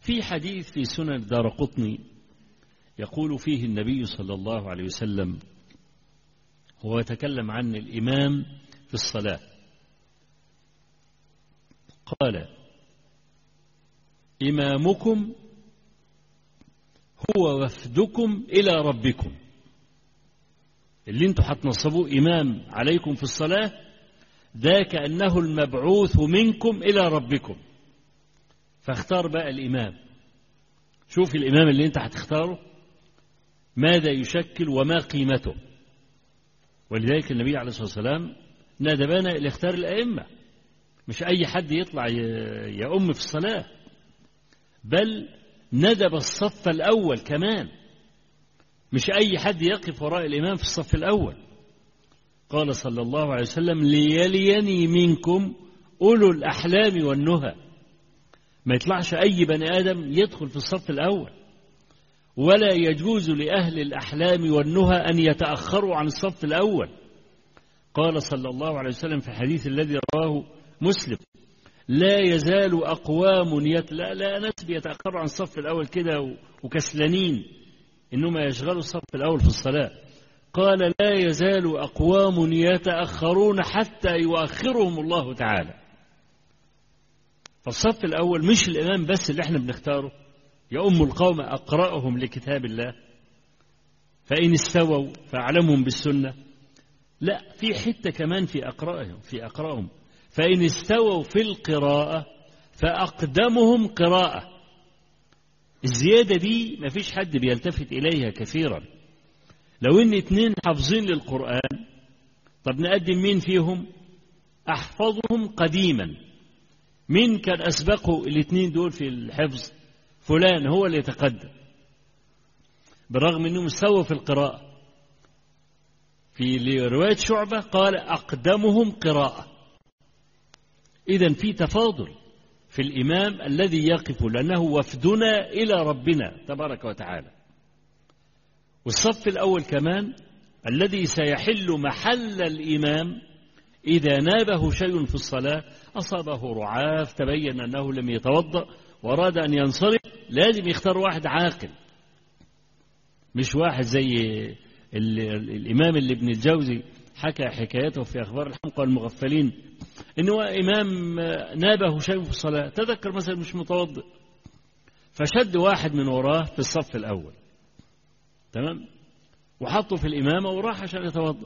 في حديث في سنن دار قطني يقول فيه النبي صلى الله عليه وسلم هو يتكلم عن الإمام في الصلاة قال إمامكم هو وفدكم إلى ربكم اللي انتوا هتنصبوه إمام عليكم في الصلاة ده كأنه المبعوث منكم إلى ربكم فاختار بقى الإمام شوف الإمام اللي انت هتختاره ماذا يشكل وما قيمته ولذلك النبي عليه الصلاة والسلام ندبنا إلى اختار الأئمة مش أي حد يطلع يأم في الصلاة بل ندب الصف الأول كمان مش أي حد يقف وراء الإمام في الصف الأول قال صلى الله عليه وسلم ليليني منكم أولو الأحلام والنهى ما يطلعش أي بني آدم يدخل في الصف الأول ولا يجوز لأهل الأحلام والنهى أن يتأخروا عن الصف الأول قال صلى الله عليه وسلم في الحديث الذي رواه مسلم لا يزال أقوام يت... لا, لا ناس بيتأخروا عن الصف الأول كده وكسلانين إنما يشغلوا الصف الأول في الصلاة قال لا يزال أقوام يتأخرون حتى يؤخرهم الله تعالى فالصف الأول مش الإمام بس اللي احنا بنختاره يؤم القوم أقرأهم لكتاب الله فإن استووا فأعلمهم بالسنة لا في حتة كمان في أقرأهم في أقرأهم فإن استووا في القراءة فأقدمهم قراءة الزيادة دي ما فيش حد بيلتفت إليها كثيرا لو إن اتنين حافظين للقرآن طب نقدم مين فيهم أحفظهم قديما مين كان أسبقه الاثنين دول في الحفظ فلان هو اللي يتقدم بالرغم أنه مستوى في القراءة في رواية شعبة قال أقدمهم قراءة إذا في تفاضل في الإمام الذي يقف لأنه وفدنا إلى ربنا تبارك وتعالى والصف الأول كمان الذي سيحل محل الإمام إذا نابه شيء في الصلاة أصابه رعاف تبين أنه لم يتوضأ وأراد أن ينصرف لازم يختار واحد عاقل مش واحد زي الإمام اللي ابن الجوزي حكى حكايته في أخبار الحمقى والمغفلين إنه إمام نابه شيء في الصلاة تذكر مثلا مش متوضئ فشد واحد من وراه في الصف الأول تمام وحطه في الإمامة وراح عشان يتوضأ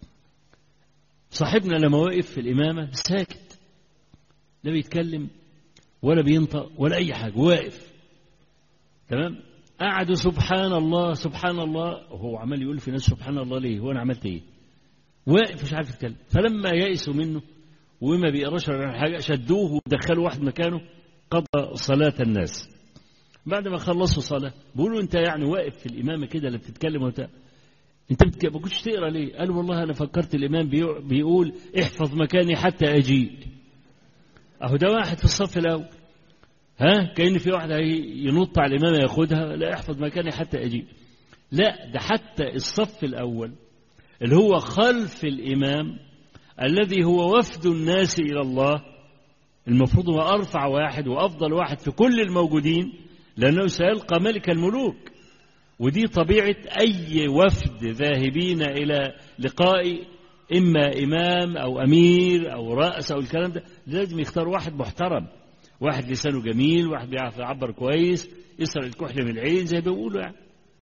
صاحبنا لما وقف في الإمامة ساكت لا بيتكلم ولا بينطق ولا أي حاجة واقف تمام قعدوا سبحان الله سبحان الله وهو عمال يقول في نفسه سبحان الله ليه هو أنا عملت إيه واقف مش عارف يتكلم فلما يئسوا منه وما بيقراش حاجة شدوه ودخلوا واحد مكانه قضى صلاة الناس بعد ما خلصوا صلاة بيقولوا أنت يعني واقف في الإمامة كده اللي بتتكلم وبتاع أنت ما كنتش تقرا ليه؟ قال والله أنا فكرت الإمام بيقول احفظ مكاني حتى أجيء أهو ده واحد في الصف الأول ها كأن في واحد ينط على الإمامة ياخدها لا احفظ مكاني حتى أجيء لا ده حتى الصف الأول اللي هو خلف الإمام الذي هو وفد الناس إلى الله المفروض هو أرفع واحد وأفضل واحد في كل الموجودين لأنه سيلقى ملك الملوك ودي طبيعة أي وفد ذاهبين إلى لقاء إما إمام أو أمير أو رأس أو الكلام ده لازم يختار واحد محترم واحد لسانه جميل واحد بيعرف يعبر كويس يسرق الكحل من العين زي ما بيقولوا يعني